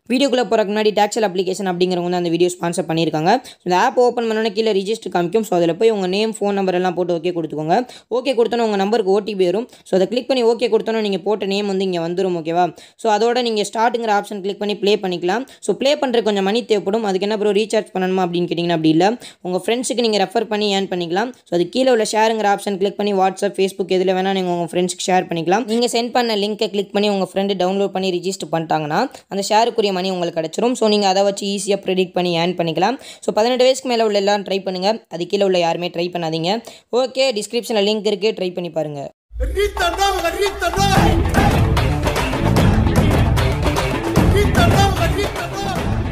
வீடியோக்குள்ளே போகிறக்கு முன்னாடி டேக்ஸல் அப்ளிகேஷன் அப்படிங்கிறவங்க வந்து அந்த வீடியோ ஸ்பான்சர் பண்ணியிருக்காங்க இந்த ஆப் ஓப்பன் பண்ணோன்னே கீழே ரிஜிஸ்டர் காமிக்கும் ஸோ அதில் போய் உங்கள் நேம் ஃபோன் நம்பர் எல்லாம் போட்டு ஓகே கொடுத்துக்கோங்க ஓகே கொடுத்தோன்னே உங்கள் நம்பருக்கு ஓடிபி வரும் ஸோ அதை கிளிக் பண்ணி ஓகே கொடுத்தோன்னே நீங்கள் போட்ட நேம் வந்து இங்கே வந்துடும் ஓகேவா ஸோ அதோட நீங்கள் ஸ்டார்ட்டுங்கிற ஆப்ஷன் கிளிக் பண்ணி ப்ளே பண்ணிக்கலாம் ஸோ ப்ளே பண்ணுறதுக்கு கொஞ்சம் மணி தேவைப்படும் அதுக்கு என்ன ப்ரோ ரீசார்ஜ் பண்ணணுமா அப்படின்னு கேட்டிங்கன்னா அப்படி இல்லை உங்கள் ஃப்ரெண்ட்ஸுக்கு நீங்கள் ரெஃபர் பண்ணி ஏர்ன் பண்ணிக்கலாம் ஸோ அது கீழே உள்ள ஷேருங்கிற ஆப்ஷன் கிளிக் பண்ணி வாட்ஸ்அப் ஃபேஸ்புக் எதில் வேணால் நீங்கள் உங்கள் ஃப்ரெண்ட்ஸ்க்கு ஷேர் பண்ணிக்கலாம் நீங்கள் சென்ட் பண்ண லிங்கை கிளிக் பண்ணி உங்கள் ஃப்ரெண்டு டவுன்லோட் பண்ணி ரிஜிஸ்டர் பண்ணிட்டாங்கன்னா அந்த ஷேருக்குரிய மணி உங்களுக்கு கிடச்சிரும் ஸோ நீங்கள் அதை வச்சு ஈஸியாக ப்ரெடிக்ட் பண்ணி ஏர்ன் பண்ணிக்கலாம் ஸோ பதினெட்டு வயசுக்கு மேலே உள்ள எல்லாரும் ட்ரை பண்ணுங்கள் அது கீழே உள்ள யாருமே ட்ரை பண்ணாதீங்க ஓகே டிஸ்கிரிப்ஷனில் லிங்க் இருக்குது ட்ரை பண்ணி பாருங்கள் Rita no, Rita no. Rita no, Rita no.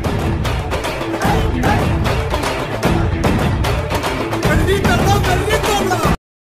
Rita no, Rita no.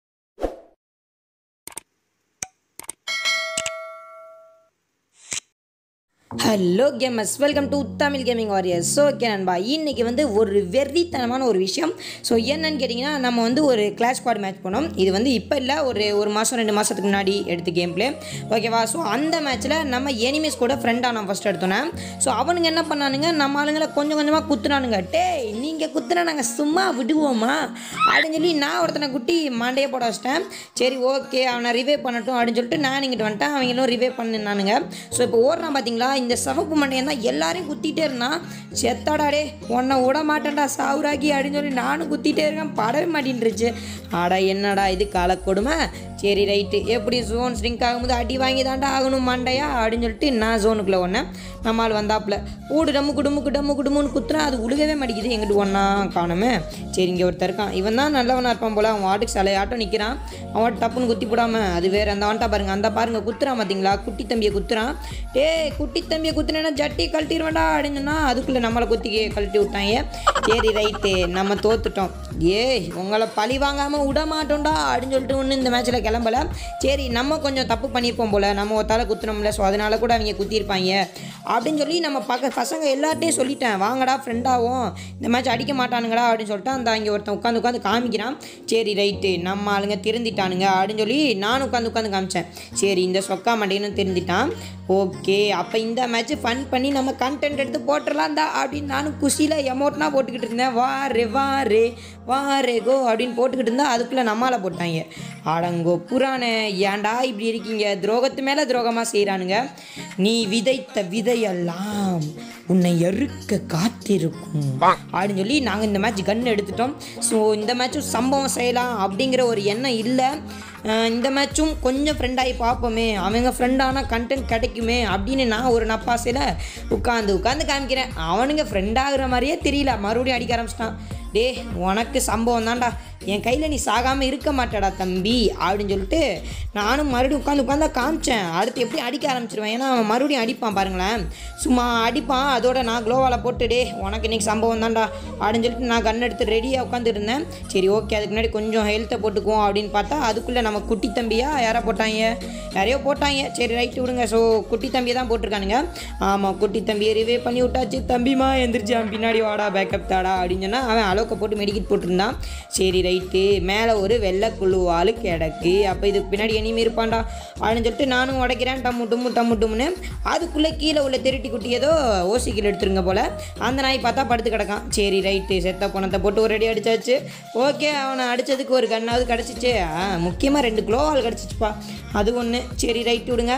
Hello gamers welcome to Tamil gaming warriors so okay நண்பா இன்னைக்கு வந்து ஒரு வெறித்தனமான ஒரு விஷயம் ஸோ என்னன்னு கேட்டிங்கன்னா நம்ம வந்து ஒரு கிளாஸ் ஸ்குவாட் மேட்ச் பண்ணோம் இது வந்து இப்போ இல்லை ஒரு ஒரு மாதம் ரெண்டு மாதத்துக்கு முன்னாடி எடுத்த கேம் ப்ளே ஓகேவா ஸோ அந்த மேட்ச்சில் நம்ம எனிமீஸ் கூட ஃப்ரெண்டாக நான் ஃபஸ்ட் எடுத்தோன்னே ஸோ அவனுங்க என்ன பண்ணானுங்க நம்ம ஆளுங்களை கொஞ்சம் கொஞ்சமாக குத்துனானுங்க டேய் நீங்கள் குத்துனா நாங்கள் சும்மா விடுவோமா அப்படின்னு சொல்லி நான் ஒருத்தனை குட்டி மண்டையை போட வச்சிட்டேன் சரி ஓகே அவனை ரிவே பண்ணட்டும் அப்படின்னு சொல்லிட்டு நான் இங்கிட்டு வந்துட்டேன் அவங்களும் ரிவே பண்ணினானுங்க ஸோ இப்போ ஓடுறான் பார்த்தீங்களா இந்த சவப்பு மண்டையன் தான் எல்லாரையும் குத்திட்டே இருந்தான் செத்தாடா டே உன்னை விட மாட்டேன்டா சாவுராக்கி அப்படின்னு சொல்லி நானும் குத்திட்டே இருக்கேன் படவே மாட்டேன்ருச்சு ஆடா என்னடா இது காலக்கொடுமை சரி ரைட்டு எப்படி ஜோன் ஸ்ட்ரிங்க் ஆகும்போது அடி வாங்கி தாண்டா ஆகணும் மண்டையா அப்படின்னு சொல்லிட்டு நான் ஜோனுக்குள்ளே ஒன்றேன் நம்ம ஆள் வந்தாப்புல ஊடு டம்மு குடும்பு டம்மு குடும்புன்னு குத்துனா அது உழுகவே மாட்டேங்குது எங்கிட்டு ஒன்றா காணுமே சரி இங்கே ஒருத்தர் இருக்கான் இவன் தான் நல்லவனாக இருப்பான் போல அவன் வாட்டுக்கு சிலையாட்டம் நிற்கிறான் அவன் டப்புன்னு குத்தி போடாமல் அது வேறு அந்த வந்துட்டா பாருங்க அந்த பாருங்க குத்துறான் பார்த்தீங்களா குட்டி தம்பியை குத்துறான் டேய் குட்டி தம்பியை குத்துனேன்னா ஜட்டி கழட்டிடுவேண்டா அப்படின்னு சொன்னா அதுக்குள்ளே நம்மளை குத்தி கழட்டி விட்டாங்க சரி ரைட்டு நம்ம தோத்துட்டோம் ஏய் உங்களை பழி வாங்காமல் விட மாட்டோம்டா அப்படின்னு சொல்லிட்டு ஒன்று இந்த மேட்ச்சில் கிளம்பல சரி நம்ம கொஞ்சம் தப்பு பண்ணியிருப்போம் போல் நம்ம ஒருத்தால குத்துனோம்ல ஸோ அதனால கூட அவங்க குத்திருப்பாங்க அப்படின்னு சொல்லி நம்ம பக்க பசங்க எல்லார்ட்டையும் சொல்லிட்டேன் வாங்கடா ஃப்ரெண்டாகவும் இந்த மேட்ச் அடிக்க மாட்டானுங்கடா அப்படின்னு சொல்லிட்டு அந்த அங்கே ஒருத்தன் உட்காந்து உட்காந்து காமிக்கிறான் சரி ரைட்டு நம்ம ஆளுங்க திருந்திட்டானுங்க அப்படின்னு சொல்லி நானும் உட்காந்து உட்காந்து காமிச்சேன் சரி இந்த சொக்கா மண்டைன்னு திருந்திட்டான் ஓகே அப்போ இந்த மேட்ச் ஃபன் பண்ணி நம்ம கண்டென்ட் எடுத்து போட்டுடலாம்டா அப்படின்னு நானும் குஷியில் எமௌண்ட்னா போட்டுக்கிட்டு இருந்தேன் வா ரே வா ரே வா ரே கோ அப்படின்னு போட்டுக்கிட்டு இருந்தா அதுக்குள்ளே நம்மால போட்டாங்க அடங்கோ புராண ஏன்டா இப்படி இருக்கீங்க துரோகத்து மேலே துரோகமாக செய்கிறானுங்க நீ விதைத்த விதையெல்லாம் உன்னை எருக்க காத்திருக்கும் அப்படின்னு சொல்லி நாங்கள் இந்த மேட்ச் கன் எடுத்துட்டோம் ஸோ இந்த மேட்சும் சம்பவம் செய்யலாம் அப்படிங்கிற ஒரு எண்ணம் இல்லை அஹ் இந்த மேட்சும் கொஞ்சம் ஃப்ரெண்டாகி பார்ப்போமே அவங்க ஃப்ரெண்டானால் கண்டென்ட் கிடைக்குமே அப்படின்னு நான் ஒரு நப்பாசையில் உட்காந்து உட்காந்து காமிக்கிறேன் அவனுங்க ஃப்ரெண்டாகிற மாதிரியே தெரியல மறுபடியும் அடிக்க ஆரம்பிச்சிட்டான் டே உனக்கு சம்பவம் தான்டா என் கையில் நீ சாகாமல் இருக்க மாட்டடா தம்பி அப்படின்னு சொல்லிட்டு நானும் மறுபடியும் உட்காந்து உட்காந்து காமிச்சேன் அடுத்து எப்படி அடிக்க ஆரம்பிச்சிருவேன் ஏன்னா அவன் மறுபடியும் அடிப்பான் பாருங்களேன் சும்மா அடிப்பான் அதோட நான் க்ளோவால் போட்டு டே உனக்கு இன்னைக்கு சம்பவம் தான்டா அப்படின்னு சொல்லிட்டு நான் கன் எடுத்து ரெடியாக உட்காந்துட்டு இருந்தேன் சரி ஓகே அதுக்கு முன்னாடி கொஞ்சம் ஹெல்த்தை போட்டுக்குவோம் அப்படின்னு பார்த்தா அதுக்குள்ளே நம்ம குட்டி தம்பியா யாரா போட்டாங்க யாரையோ போட்டாங்க சரி ரைட்டு விடுங்க ஸோ குட்டி தம்பியை தான் போட்டிருக்கானுங்க ஆமாம் குட்டி தம்பியை ரிவே பண்ணி விட்டாச்சு தம்பிமா எந்திரிச்சான் பின்னாடி வாடா பேக்கப் தாடா அப்படின்னு சொன்னால் அவன் அளவுக்கு போட்டு மெடிக்கெட் போட்டிருந்தான் சரி ரைட்டு மேலே ஒரு வெள்ளை குழுவால் கிடக்கு அப்போ இதுக்கு பின்னாடி இனிமே இருப்பான்டா அப்படின்னு சொல்லிட்டு நானும் உடைக்கிறேன் டம்மு டும்மு டம்மு டும்முன்னு அதுக்குள்ளே கீழே உள்ள திருட்டி குட்டி ஏதோ ஓசிக்கில் எடுத்துருங்க போல் அந்த நாய் பார்த்தா படுத்து கிடக்கான் சரி ரைட்டு செத்த பணத்தை போட்டு ஒரு அடி அடிச்சாச்சு ஓகே அவனை அடித்ததுக்கு ஒரு கண்ணாவது கிடச்சிச்சு முக்கியமாக ரெண்டு குளோவால் கிடச்சிச்சுப்பா அது ஒன்று சரி ரைட்டு விடுங்க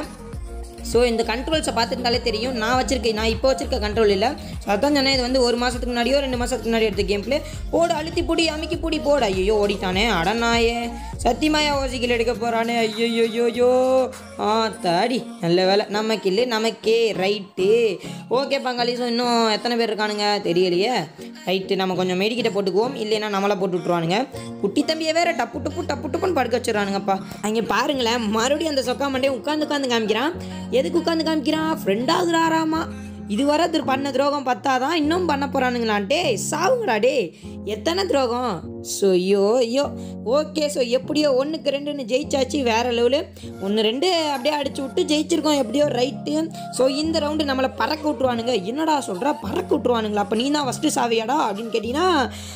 ஸோ இந்த கண்ட்ரோல்ஸை பார்த்துருந்தாலே தெரியும் நான் வச்சிருக்கேன் நான் இப்போ வச்சிருக்க கண்ட்ரோல் இல்லை ஸோ அதான் சொன்னேன் இது வந்து ஒரு மாதத்துக்கு முன்னாடியோ ரெண்டு மாதத்துக்கு முன்னாடி எடுத்த கேம் பிளே போடு அழுத்தி பூடி அமுக்கி பூடி போடு ஐயோ ஓடிட்டானே அடநாயே சத்தியமாயா ஓசிக்கில் எடுக்க போகிறானே ஐயோயோயோயோ ஆ தாடி நல்ல வேலை நமக்கு இல்லை நமக்கே ரைட்டு ஓகே பங்காளி ஸோ இன்னும் எத்தனை பேர் இருக்கானுங்க தெரியலையே ரைட்டு நம்ம கொஞ்சம் மெடிக்கிட்ட போட்டுக்குவோம் இல்லைன்னா நம்மளை போட்டு விட்ருவானுங்க குட்டி தம்பியை வேற டப்பு டப்பு டப்பு டப்புன்னு படுக்க வச்சிடறானுங்கப்பா அங்கே பாருங்களேன் மறுபடியும் அந்த சொக்கா மண்டே உட்காந்து உட்காந்து காமிக்கிறான் எதுக்கு உட்காந்து காமிக்கிறான் ஃப்ரெண்டாகிறாராமா இதுவரை திரு பண்ண துரோகம் பத்தாதான் இன்னும் பண்ண போகிறானுங்களா டே சாவுங்கடா டே எத்தனை துரோகம் ஸோ ஐயோ ஐயோ ஓகே ஸோ எப்படியோ ஒன்றுக்கு ரெண்டுன்னு ஜெயிச்சாச்சு வேற லெவலு ஒன்று ரெண்டு அப்படியே அடிச்சு விட்டு ஜெயிச்சிருக்கோம் எப்படியோ ரைட்டு ஸோ இந்த ரவுண்டு நம்மளை பறக்க விட்ருவானுங்க என்னடா சொல்கிறா பறக்க விட்ருவானுங்களா அப்போ நீ தான் ஃபஸ்ட்டு சாவியாடா அப்படின்னு கேட்டிங்கன்னா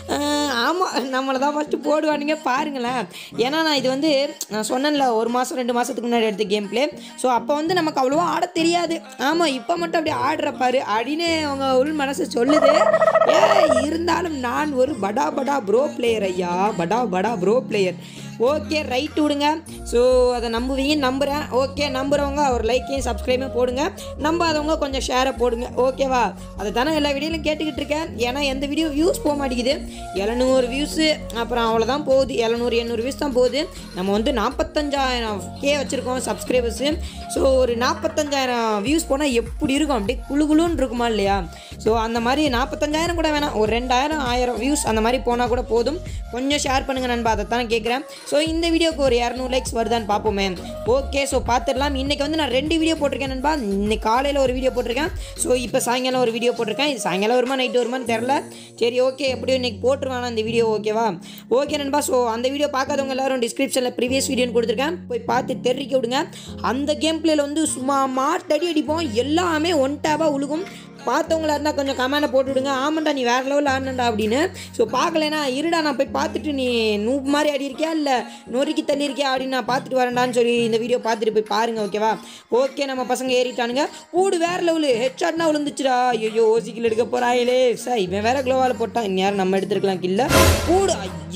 ஆமாம் நம்மளை தான் ஃபஸ்ட்டு போடுவானுங்க பாருங்களேன் ஏன்னா நான் இது வந்து நான் சொன்னேன்ல ஒரு மாதம் ரெண்டு மாதத்துக்கு முன்னாடி எடுத்த கேம் ப்ளே ஸோ அப்போ வந்து நமக்கு அவ்வளோவா ஆட தெரியாது ஆமாம் இப்போ மட்டும் அப்படியே ஆடுற பாரு அப்படின்னு அவங்க உள் மனசு சொல்லுது ஏ இருந்தாலும் நான் ஒரு படா படா ப்ரோ பிளேயர் ஐயா படா படா ப்ரோ பிளேயர் ஓகே ரைட் விடுங்க ஸோ அதை நம்புவீங்க நம்புகிறேன் ஓகே நம்புகிறவங்க ஒரு லைக்கையும் சப்ஸ்கிரைபும் போடுங்க நம்பாதவங்க கொஞ்சம் ஷேரை போடுங்க ஓகேவா அதை தானே எல்லா வீடியோலையும் கேட்டுக்கிட்டு இருக்கேன் ஏன்னா எந்த வீடியோ வியூஸ் போக மாட்டேங்குது எழுநூறு வியூஸு அப்புறம் அவ்வளோதான் போகுது எழுநூறு எண்ணூறு வியூஸ் தான் போகுது நம்ம வந்து நாற்பத்தஞ்சாயிரம் கே வச்சுருக்கோம் சப்ஸ்கிரைபர்ஸு ஸோ ஒரு நாற்பத்தஞ்சாயிரம் வியூஸ் போனால் எப்படி இருக்கும் அப்படியே குழு குழுன்னு இருக்குமா இல்லையா ஸோ அந்த மாதிரி நாற்பத்தஞ்சாயிரம் கூட வேணாம் ஒரு ரெண்டாயிரம் ஆயிரம் வியூஸ் அந்த மாதிரி போனால் கூட போதும் கொஞ்சம் ஷேர் பண்ணுங்கள் நண்பா அதை தான் கேட்குறேன் ஸோ இந்த வீடியோக்கு ஒரு இரநூறு லைக்ஸ் வருதான்னு பார்ப்போமே ஓகே ஸோ பார்த்துடலாம் இன்றைக்கி வந்து நான் ரெண்டு வீடியோ போட்டிருக்கேன் நண்பா இன்னைக்கு காலையில் ஒரு வீடியோ போட்டிருக்கேன் ஸோ இப்போ சாயங்காலம் ஒரு வீடியோ போட்டிருக்கேன் இது சாயங்காலம் வருமா நைட்டு வருமான்னு தெரில சரி ஓகே எப்படியோ இன்னைக்கு போட்டுருவானா இந்த வீடியோ ஓகேவா ஓகே நண்பா ஸோ அந்த வீடியோ பார்க்காதவங்க எல்லாரும் டிஸ்கிரிப்ஷனில் ப்ரீவியஸ் வீடியோன்னு கொடுத்துருக்கேன் போய் பார்த்து தெரிவிக்க விடுங்க அந்த கேம் பிளேயில் வந்து சும்மா மாட்டடி அடிப்போம் எல்லாமே ஒன் டேபாக உழுகும் பார்த்தவங்களா இருந்தால் கொஞ்சம் கமெண்டை போட்டு விடுங்க ஆமாண்டா நீ வேறு லெவலில் ஆடணுண்டா அப்படின்னு ஸோ பார்க்கலனா இருடா நான் போய் பார்த்துட்டு நீ நூப் மாதிரி ஆடி இருக்கியா இல்லை நொறுக்கி தள்ளி இருக்கியா அப்படின்னு நான் பார்த்துட்டு வரேன்டான்னு சொல்லி இந்த வீடியோ பார்த்துட்டு போய் பாருங்க ஓகேவா ஓகே நம்ம பசங்க ஏறிட்டானுங்க பூடு வேறு லெவலு ஹெட்ஷாட்னா விழுந்துச்சுடா ஐயோ ஓசிக்கில் எடுக்க போகிறாயிலே சார் இவன் வேற க்ளோவால் போட்டான் இந்நேரம் நம்ம எடுத்துருக்கலாம் கில்ல பூடு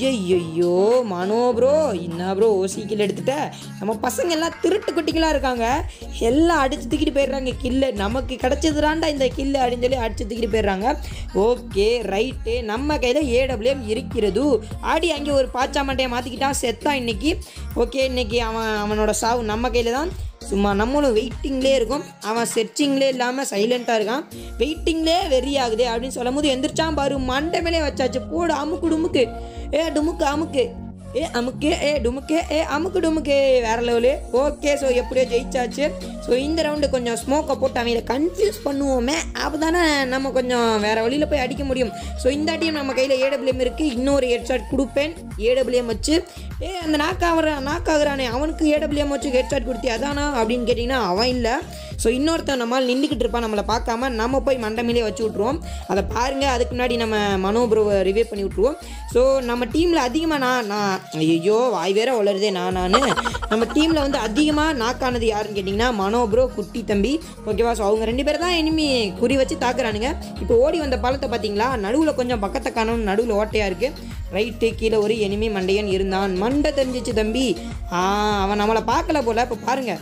ஐயோ மனோ ப்ரோ என்ன ப்ரோ ஓசிக்கில் எடுத்துட்ட நம்ம பசங்க எல்லாம் திருட்டு குட்டிங்களா இருக்காங்க எல்லாம் அடிச்சு தூக்கிட்டு போயிடுறாங்க கில்லு நமக்கு கிடைச்சதுதான்டா இந்த கில்லு அப்படின்னு சொல்லி அடிச்சு தூக்கிட்டு போயிடுறாங்க ஓகே ரைட்டு நம்ம கையில் ஏடபிள்யூஎம் இருக்கிறது ஆடி அங்கே ஒரு பாச்சா மண்டையை மாற்றிக்கிட்டான் செத்தான் இன்னைக்கு ஓகே இன்னைக்கு அவன் அவனோட சாவு நம்ம கையில் தான் சும்மா நம்மளும் வெயிட்டிங்லேயே இருக்கும் அவன் செர்ச்சிங்லே இல்லாமல் சைலண்ட்டாக இருக்கான் வெயிட்டிங்லே வெறி ஆகுது அப்படின்னு சொல்லும் போது எந்திரிச்சான் பாரு மண்டை மேலே வச்சாச்சு போடு அமுக்கு டுமுக்கு ஏ டுமுக்கு அமுக்கு ஏ அமுக்கு ஏ டுமுக்கு ஏ அமுக்கு டுமுக்கு வேற லெவலு ஓகே ஸோ எப்படியோ ஜெயிச்சாச்சு ஸோ இந்த ரவுண்டு கொஞ்சம் ஸ்மோக்கை போட்டு அவங்கள கன்ஃபியூஸ் பண்ணுவோமே அப்போ தானே நம்ம கொஞ்சம் வேற வழியில் போய் அடிக்க முடியும் ஸோ இந்த டீம் நம்ம கையில் ஏடபிள்யூஎம் இருக்குது இன்னொரு ஹெட்ஷாட் கொடுப்பேன் ஏடபிள்யூஎம் வச்சு ஏ அந்த நாக்காகிற நாக்காகிறானே அவனுக்கு ஏடபிள்யூஎம் வச்சு ஹெட்ஷாட் கொடுத்தி அதானா அப்படின்னு கேட்டிங்கன்னா அவன் இல்லை ஸோ இன்னொருத்தன் நம்மால் நின்றுக்கிட்டு இருப்பான் நம்மளை பார்க்காம நம்ம போய் மண்டமிலே வச்சு விட்ருவோம் அதை பாருங்கள் அதுக்கு முன்னாடி நம்ம மனோபுரோவை ரிவ்யூ பண்ணி விட்ருவோம் ஸோ நம்ம டீமில் அதிகமாக நான் நான் ஐயோ வாய் வேற வளருதே நான் நான் நம்ம டீமில் வந்து அதிகமாக நாக்கானது யாருன்னு கேட்டிங்கன்னா மனோப்ரோ குட்டி தம்பி ஓகேவா ஸோ அவங்க ரெண்டு பேர் தான் இனிமே குறி வச்சு தாக்குறானுங்க இப்போ ஓடி வந்த பழத்தை பார்த்தீங்களா நடுவில் கொஞ்சம் பக்கத்தை காணும் நடுவில் ஓட்டையாக இருக்குது ரைட்டு கீழே ஒரு எனிமி மண்டையன் இருந்தான் மண்டை தெரிஞ்சிச்சு தம்பி ஆ அவன் நம்மளை பார்க்கல போல இப்போ பாருங்க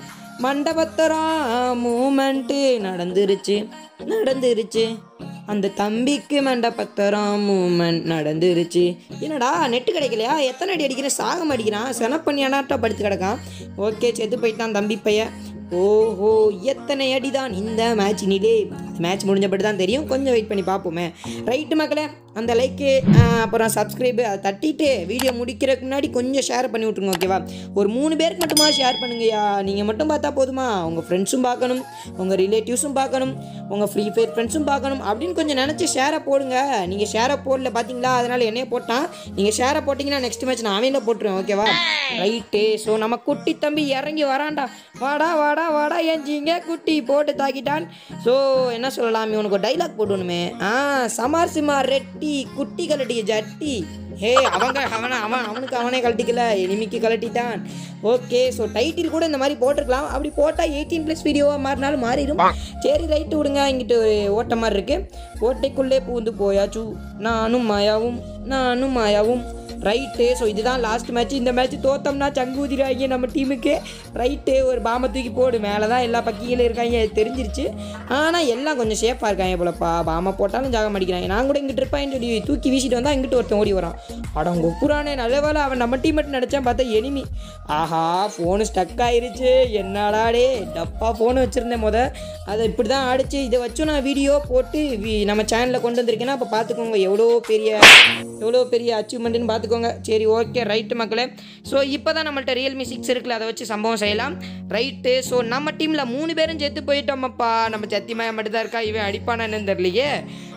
மண்டபத்தரம் மூமெண்ட்டு நடந்துருச்சு நடந்துருச்சு அந்த தம்பிக்கு மண்டபத்தரம் மூமெண்ட் நடந்துருச்சு என்னடா நெட்டு கிடைக்கலையா எத்தனை அடி அடிக்கிறேன் சாகம் அடிக்கிறான் செனப்பண்ணி அனாட்டா படுத்து கிடக்கான் ஓகே செத்து போயிட்டான் தம்பி பையன் ஓஹோ எத்தனை அடிதான் இந்த மேட்சினிலே மேட்ச் முடிஞ்சபடி தான் தெரியும் கொஞ்சம் வெயிட் பண்ணி பார்ப்போமே ரைட்டு மக்களே அந்த லைக்கு அப்புறம் சப்ஸ்கிரைபு அதை தட்டிட்டு வீடியோ முடிக்கிறதுக்கு முன்னாடி கொஞ்சம் ஷேர் பண்ணி விட்ருங்க ஓகேவா ஒரு மூணு பேருக்கு மட்டுமா ஷேர் பண்ணுங்கய்யா நீங்கள் மட்டும் பார்த்தா போதுமா உங்கள் ஃப்ரெண்ட்ஸும் பார்க்கணும் உங்கள் ரிலேட்டிவ்ஸும் பார்க்கணும் உங்கள் ஃப்ரீ ஃபயர் ஃப்ரெண்ட்ஸும் பார்க்கணும் அப்படின்னு கொஞ்சம் நினச்சி ஷேரை போடுங்க நீங்கள் ஷேரை போடல பார்த்தீங்களா அதனால் என்னைய போட்டான் நீங்கள் ஷேரை போட்டிங்கன்னா நெக்ஸ்ட் மேட்ச் நான் அவங்கள போட்டுருவேன் ஓகேவா ரைட்டு ஸோ நம்ம குட்டி தம்பி இறங்கி வரான்டா வாடா வாடா வாடா எஞ்சிங்க குட்டி போட்டு தாக்கிட்டான் ஸோ என்ன சொல்லலாம் இவனுக்கு ஒரு டைலாக் போடணுமே ஆ சமார் சிமார் ரெட்டி குட்டி கலட்டிய ஜட்டி ஹே அவங்க அவன அவன் அவனுக்கு அவனே கழட்டிக்கல எனிமிக்கு கழட்டிட்டான் ஓகே ஸோ டைட்டில் கூட இந்த மாதிரி போட்டிருக்கலாம் அப்படி போட்டால் எயிட்டீன் ப்ளஸ் வீடியோவாக மாறினாலும் மாறிடும் சரி ரைட்டு விடுங்க இங்கிட்டு ஒரு ஓட்ட மாதிரி இருக்கு ஓட்டைக்குள்ளே பூந்து போயாச்சு நானும் மாயாவும் நானும் மாயாவும் ரைட்டு ஸோ இதுதான் லாஸ்ட் மேட்ச் இந்த மேட்ச் தோத்தோம்னா சங்கூதிராங்க நம்ம டீமுக்கு ரைட்டு ஒரு பாம்பை தூக்கி போடு மேலே தான் எல்லா பக்கிகளும் இருக்காங்க அது தெரிஞ்சிருச்சு ஆனால் எல்லாம் கொஞ்சம் சேஃபாக இருக்காங்க போலப்பா பாம்பை போட்டாலும் ஜாக மாட்டிக்கிறாங்க நான் கூட இங்கிட்டு இருப்பான்னு சொல்லி தூக்கி வீசிட்டு வந்தால் இங்கிட்டு ஒருத்தன் ஓடி வரான் அட ஒப்புறானே நல்ல வேலை அவன் நம்ம டீம் மட்டும் நினச்சான் பார்த்தா எனிமி ஆஹா ஃபோனு ஸ்டக் ஆயிருச்சு என்னடாடே டப்பா ஃபோனு வச்சுருந்தேன் முத அதை இப்படி தான் ஆடிச்சு இதை வச்சும் நான் வீடியோ போட்டு வி- நம்ம சேனலில் கொண்டு வந்திருக்கேன்னா அப்போ பார்த்துக்கோங்க எவ்வளோ பெரிய எவ்வளோ பெரிய அச்சீவ்மெண்ட்டுன்னு பார்த்துக்கோங்க சரி ஓகே ரைட்டு மக்களே ஸோ இப்போ தான் நம்மள்ட்ட ரியல்மி சிக்ஸ் இருக்குல்ல அதை வச்சு சம்பவம் செய்யலாம் ரைட்டு ஸோ நம்ம டீமில் மூணு பேரும் செத்து போயிட்டோமப்பா நம்ம சத்தியமாய மட்டும் தான் இருக்கா இவன் அடிப்பானான்னு தெரியலையே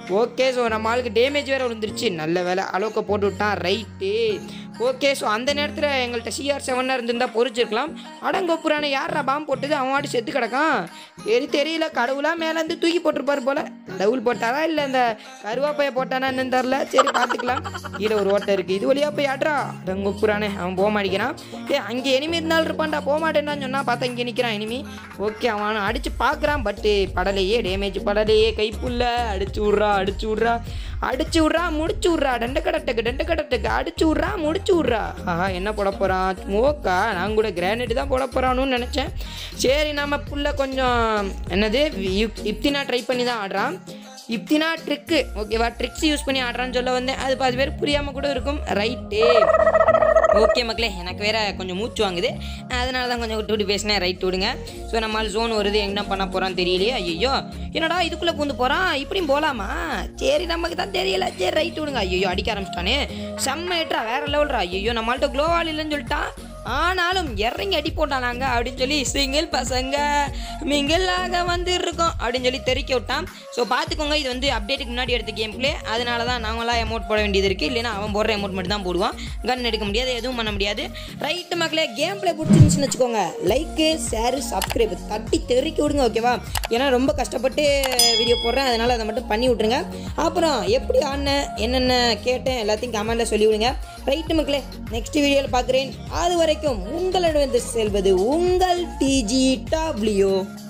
ஓகே ஸோ நம்ம ஆளுக்கு டேமேஜ் வேறு விழுந்துருச்சு நல்ல வேலை அளவுக்கு போட்டு விட்டான் ரைட்டு ஓகே ஸோ அந்த நேரத்தில் எங்கள்கிட்ட சிஆர் செவனாக இருந்திருந்தா பொறிச்சிருக்கலாம் அடங்கொப்புறான யாரா பாம்பு போட்டது அவன் வாட்டி செத்து கிடக்கான் சரி தெரியல கடவுளாக மேலேருந்து தூக்கி போட்டிருப்பாரு போல கடவுள் போட்டாரா இல்லை அந்த கருவாப்பைய போட்டானா என்னன்னு தெரில சரி பார்த்துக்கலாம் கீழே ஒரு ஓட்டை இருக்குது இது வழியாக போய் ஆட்ரா அடங்கொப்புறானே அவன் போக மாட்டேங்கிறான் ஏ அங்கே எனிமி இருந்தாலும் இருப்பான்டா போக மாட்டேன்னு சொன்னா பார்த்தா இங்கே நிற்கிறான் எனிமி ஓகே அவன் அடிச்சு பார்க்குறான் பட்டு படலையே டேமேஜ் படலையே கைப்புள்ள அடிச்சு விட்றா அடிச்சு விட்றா அடிச்சு விட்றா முடிச்சு விட்றா டண்ட கடட்டுக்கு டண்ட கடட்டுக்கு அடிச்சு விட்றா முடிச்சு விட்றா ஆஹா என்ன போட போகிறான் ஸ்மோக்கா நான் கூட கிரானைட் தான் போட போகிறான்னு நினச்சேன் சரி நம்ம புள்ள கொஞ்சம் என்னது யுப்- இப்தினா ட்ரை பண்ணி தான் ஆடுறான் இப்தினா ட்ரிக்கு ஓகேவா ட்ரிக்ஸ் யூஸ் பண்ணி ஆடுறான்னு சொல்ல வந்தேன் அது பாதி பேர் புரியாமல் கூட இருக்கும் ரைட்டு ஓகே மக்களே எனக்கு வேற கொஞ்சம் மூச்சு வாங்குது அதனால தான் கொஞ்சம் விட்டு விட்டு பேசினேன் ரைட் விடுங்க ஸோ நம்மளால் ஜோன் வருது என்ன பண்ண போகிறான்னு தெரியலையே ஐயோ என்னடா இதுக்குள்ளே பூந்து போகிறான் இப்படியும் போகலாமா சரி நமக்கு தான் தெரியல சரி ரைட் விடுங்க ஐயோ அடிக்க ஆரம்பிச்சிட்டானே செம்ம ஏற்றா வேற லெவல்ரா ஐயோ நம்மள்ட்ட க்ளோவால் இல்லைன்னு சொல்லிட்டான் ஆனாலும் இறங்கி அடி போட்டானாங்க அப்படின்னு சொல்லி சிங்கிள் பசங்க மிங்கிளாக வந்து இருக்கோம் அப்படின்னு சொல்லி தெரிக்க விட்டான் ஸோ பார்த்துக்கோங்க இது வந்து அப்டேட்டுக்கு முன்னாடி எடுத்த கேம் பிளே அதனால தான் நாங்களாம் எமௌண்ட் போட வேண்டியது இருக்குது இல்லைன்னா அவன் போடுற அமௌண்ட் மட்டும் தான் போடுவான் கன் எடுக்க முடியாது எதுவும் பண்ண முடியாது ரைட்டு மக்களே கேம் பிளே பிடிச்சிருந்துச்சுன்னு வச்சுக்கோங்க லைக்கு ஷேரு சப்ஸ்கிரைப் தட்டி தெறிக்க விடுங்க ஓகேவா ஏன்னா ரொம்ப கஷ்டப்பட்டு வீடியோ போடுறேன் அதனால் அதை மட்டும் பண்ணி விட்ருங்க அப்புறம் எப்படி ஆடினேன் என்னென்ன கேட்டேன் எல்லாத்தையும் கமெண்ட்டில் சொல்லி விடுங்க ரைட்டு மக்களே நெக்ஸ்ட் வீடியோவில் பார்க்குறேன் அது வரைக்கும் உங்களிடம் செல்வது உங்கள் டிஜி டபிள்யூ